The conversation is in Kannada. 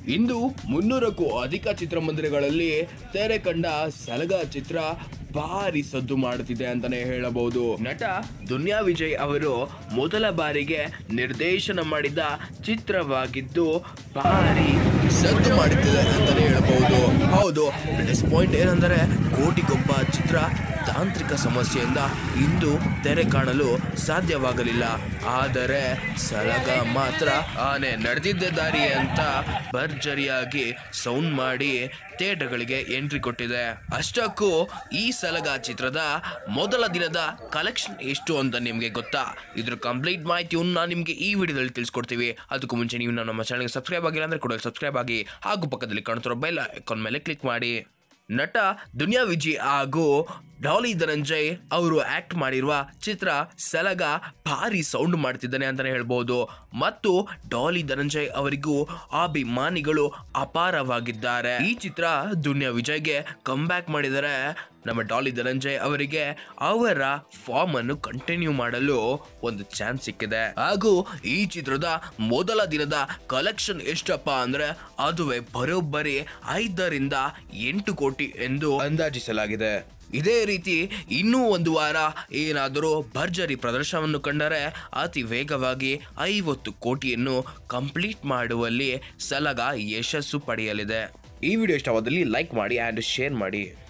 ಇಂದು ಮುನ್ನೂರಕ್ಕೂ ಅಧಿಕ ಚಿತ್ರಮಂದಿರಗಳಲ್ಲಿ ತೆರೆ ಕಂಡ ಸಲಗ ಚಿತ್ರ ಭಾರಿ ಸದ್ದು ಮಾಡುತ್ತಿದೆ ಅಂತಾನೆ ಹೇಳಬಹುದು ನಟ ದುನಿಯಾ ವಿಜಯ್ ಅವರು ಮೊದಲ ಬಾರಿಗೆ ನಿರ್ದೇಶನ ಮಾಡಿದ ಚಿತ್ರವಾಗಿದ್ದು ಭಾರಿ ಸದ್ದು ಮಾಡುತ್ತಿದೆ ಅಂತಾನೆ ಹೇಳಬಹುದು ಹೌದು ಪಾಯಿಂಟ್ ಏನಂದರೆ ಕೋಟಿಗೊಬ್ಬ ಚಿತ್ರ ತಾಂತ್ರಿಕ ಸಮಸ್ಯೆಯಿಂದ ಇಂದು ತೆರೆ ಕಾಣಲು ಸಾಧ್ಯವಾಗಲಿಲ್ಲ ಆದರೆ ಸಲಗ ಮಾತ್ರ ಆನೆ ನಡೆದಿದ್ದ ದಾರಿ ಅಂತ ಭರ್ಜರಿಯಾಗಿ ಸೌಂಡ್ ಮಾಡಿ ಥಿಯೇಟರ್ಗಳಿಗೆ ಎಂಟ್ರಿ ಕೊಟ್ಟಿದೆ ಅಷ್ಟಕ್ಕೂ ಈ ಸಲಗ ಚಿತ್ರದ ಮೊದಲ ದಿನದ ಕಲೆಕ್ಷನ್ ಎಷ್ಟು ಅಂತ ನಿಮಗೆ ಗೊತ್ತಾ ಇದ್ರ ಕಂಪ್ಲೀಟ್ ಮಾಹಿತಿಯನ್ನು ನಾನು ನಿಮಗೆ ಈ ವಿಡಿಯೋದಲ್ಲಿ ತಿಳಿಸ್ಕೊಡ್ತೀವಿ ಅದಕ್ಕೂ ಮುಂಚೆ ನೀವು ನಮ್ಮ ಚಾನಲ್ಗೆ ಸಬ್ಸ್ಕ್ರೈಬ್ ಆಗಿಲ್ಲ ಅಂದ್ರೆ ಕೂಡ ಸಬ್ಸ್ಕ್ರೈಬ್ ಆಗಿ ಹಾಗೂ ಪಕ್ಕದಲ್ಲಿ ಕಾಣುತ್ತಿರೋ ಬೆಲ್ ಐಕಾನ್ ಮೇಲೆ ಕ್ಲಿಕ್ ಮಾಡಿ ನಟ ದುನಿಯಾ ವಿಜಿ ಹಾಗೂ ಡಾಲಿ ಧನಂಜಯ್ ಅವರು ಆಕ್ಟ್ ಮಾಡಿರುವ ಚಿತ್ರ ಸಲಗ ಭಾರಿ ಸೌಂಡ್ ಮಾಡ್ತಿದ್ದಾನೆ ಅಂತಾನೆ ಹೇಳ್ಬೋದು ಮತ್ತು ಡಾಲಿ ಧನಂಜಯ್ ಅವರಿಗೂ ಅಭಿಮಾನಿಗಳು ಅಪಾರವಾಗಿದ್ದಾರೆ ಈ ಚಿತ್ರ ದುನಿಯಾ ವಿಜಯ್ಗೆ ಕಮ್ ಬ್ಯಾಕ್ ಮಾಡಿದರೆ ನಮ್ಮ ಡಾಲಿ ಧನಂಜಯ್ ಅವರಿಗೆ ಅವರ ಫಾರ್ಮ್ ಅನ್ನು ಕಂಟಿನ್ಯೂ ಮಾಡಲು ಒಂದು ಚಾನ್ಸ್ ಸಿಕ್ಕಿದೆ ಹಾಗೂ ಈ ಚಿತ್ರದ ಮೊದಲ ದಿನದ ಕಲೆಕ್ಷನ್ ಎಷ್ಟಪ್ಪ ಅಂದ್ರೆ ಅದುವೇ ಬರೋಬ್ಬರಿ ಐದರಿಂದ ಎಂಟು ಕೋಟಿ ಎಂದು ಅಂದಾಜಿಸಲಾಗಿದೆ ಇದೇ ರೀತಿ ಇನ್ನೂ ಒಂದು ವಾರ ಏನಾದರೂ ಭರ್ಜರಿ ಪ್ರದರ್ಶನವನ್ನು ಕಂಡರೆ ಅತಿ ವೇಗವಾಗಿ ಐವತ್ತು ಕೋಟಿಯನ್ನು ಕಂಪ್ಲೀಟ್ ಮಾಡುವಲ್ಲಿ ಸಲಗ ಯಶಸ್ಸು ಪಡೆಯಲಿದೆ ಈ ವಿಡಿಯೋ ಇಷ್ಟವಾದಲ್ಲಿ ಲೈಕ್ ಮಾಡಿ ಆ್ಯಂಡ್ ಶೇರ್ ಮಾಡಿ